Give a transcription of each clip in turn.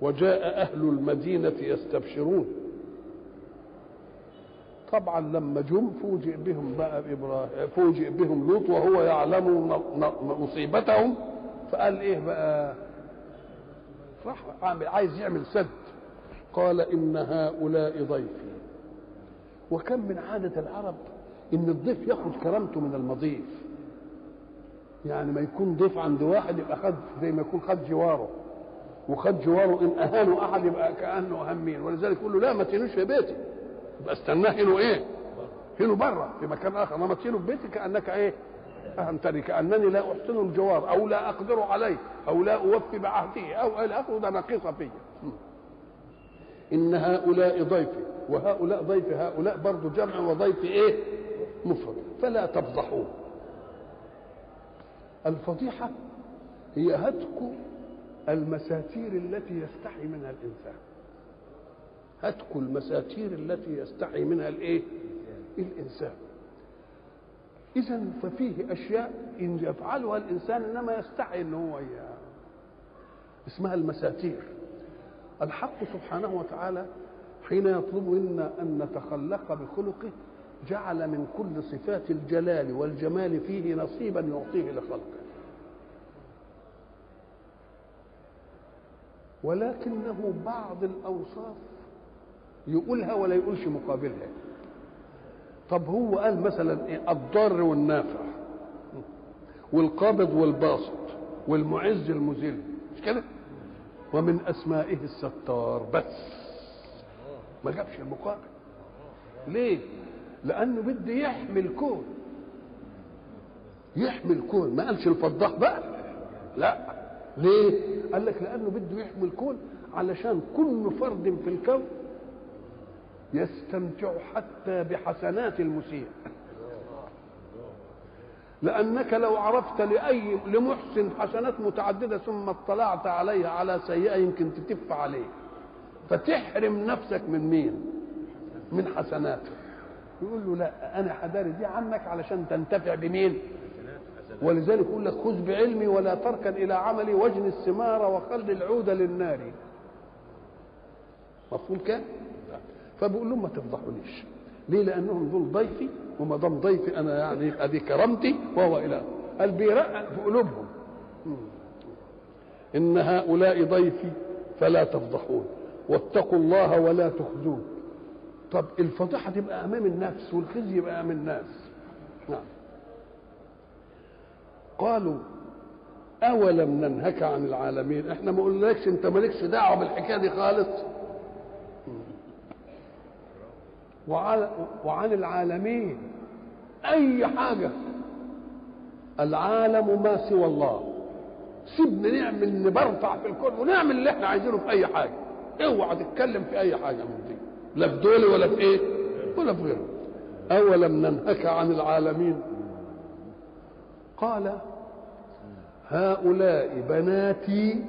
وجاء أهل المدينة يستبشرون طبعا لما جم فوجئ بهم بقى إبراهيم فوجئ بهم لوط وهو يعلم مصيبتهم فقال ايه بقى راح عايز يعمل سد قال ان هؤلاء ضيفي وكم من عادة العرب ان الضيف ياخد كرامته من المضيف يعني ما يكون ضيف عند واحد يبقى خد زي ما يكون خد جواره وخد جواره ان اهانوا احد يبقى كانه اهمين ولذلك يقول له لا ما تهينوش في بيتي يبقى استناه هنا ايه هنا بره في مكان اخر لما تهينه في بيتي كانك ايه اهنتني كانني لا احسن الجوار او لا اقدر عليه او لا اوفي بعهده او الى اخره ده نقيصه فيا ان هؤلاء ضيفي وهؤلاء ضيف هؤلاء برضه جمع وضيف ايه مفرد فلا تفضحوه الفضيحه هي هتك المساتير التي يستحي منها الانسان هتك المساتير التي يستحي منها الايه الانسان اذا ففيه اشياء ان يفعلها الانسان انما يستحي ان هو إياه. اسمها المساتير الحق سبحانه وتعالى حين يطلب منا ان نتخلق بخلقه جعل من كل صفات الجلال والجمال فيه نصيبا يعطيه لخلقه ولكنه بعض الاوصاف يقولها ولا يقولش مقابلها طب هو قال مثلا ايه الضار والنافع والقابض والباسط والمعز المذل مش كده ومن اسمائه الستار بس ما جابش المقابل ليه لانه بده يحمي الكون يحمي الكون ما قالش الفضاح بقى لا ليه قال لك لانه بده يحمي الكون علشان كل فرد في الكون يستمتع حتى بحسنات المسيء لأنك لو عرفت لأي لمحسن حسنات متعددة ثم اطلعت عليها على سيئة يمكن تتف عليه فتحرم نفسك من مين من حسناته يقول له لا أنا حداري دي عنك علشان تنتفع بمين ولذلك يقول لك خذ بعلمي ولا تركن إلى عملي واجن الثمار وخل العود للنار مفهوم كده فبقول لهم ما تفضحونيش ليه لانهم دول ضيفي وما دام ضيفي انا يعني ادي كرامتي وهو اله قال بيرقق في قلوبهم ان هؤلاء ضيفي فلا تفضحون واتقوا الله ولا تخزون طب الفضيحه تبقى امام النفس والخزي يبقى امام الناس نعم قالوا اولم ننهك عن العالمين احنا ما قلناكش انت مالكش دعوه بالحكايه دي خالص وعن, وعن العالمين اي حاجه العالم ما سوى الله سيبنا نعمل نبرطع في الكون ونعمل اللي احنا عايزينه في اي حاجه اوعى تتكلم في اي حاجه من دي لا في دول ولا في ايه ولا في غيره اولم ننهك عن العالمين قال هؤلاء بناتي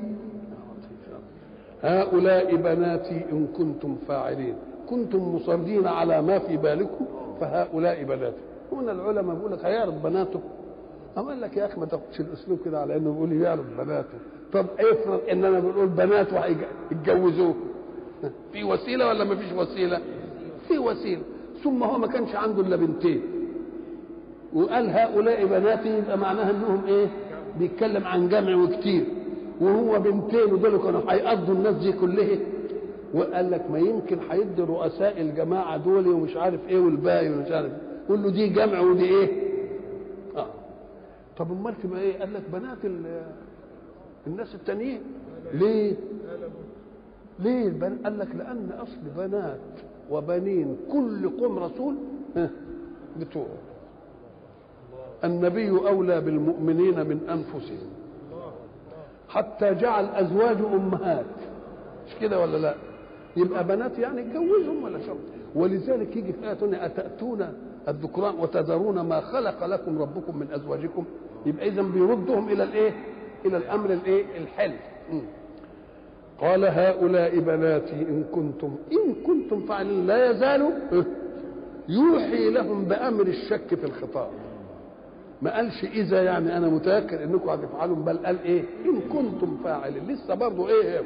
هؤلاء بناتي ان كنتم فاعلين كنتم مصرين على ما في بالكم فهؤلاء بناتي هنا العلماء بيقول لك هيعرف بناته أما قال لك يا اخي ما تاخدش الاسلوب كده على انه بيقول يعرف بناته طب افرض اننا بنقول بنات وهيتجوزوه في وسيله ولا ما فيش وسيله؟ في وسيله ثم هو ما كانش عنده الا بنتين وقال هؤلاء بناتي يبقى معناها انهم ايه؟ بيتكلم عن جمع وكتير وهو بنتين ودول كانوا هيقضوا الناس دي كلها وقال لك ما يمكن هيدي رؤساء الجماعه دول ومش عارف ايه والباقي ومش عارف قول له دي جمع ودي ايه؟ اه طب امال تبقى ايه؟ قال لك بنات الناس التانيين ليه؟ ليه البن... قال لك لان اصل بنات وبنين كل قوم رسول بتوعه النبي اولى بالمؤمنين من انفسهم حتى جعل ازواج امهات مش كده ولا لا يبقى بنات يعني اتجوزهم ولا شرط ولذلك يجي في ايه اتاتون الذكران وتذرون ما خلق لكم ربكم من ازواجكم يبقى اذا بيردهم الى الايه الى الامر الايه الحل قال هؤلاء بناتي ان كنتم ان كنتم فاعلين لا يزالوا يوحي لهم بامر الشك في الخطاب ما قالش اذا يعني انا متاكد انكم هتفعلوا بل قال ايه ان كنتم فاعلين لسه برضه ايه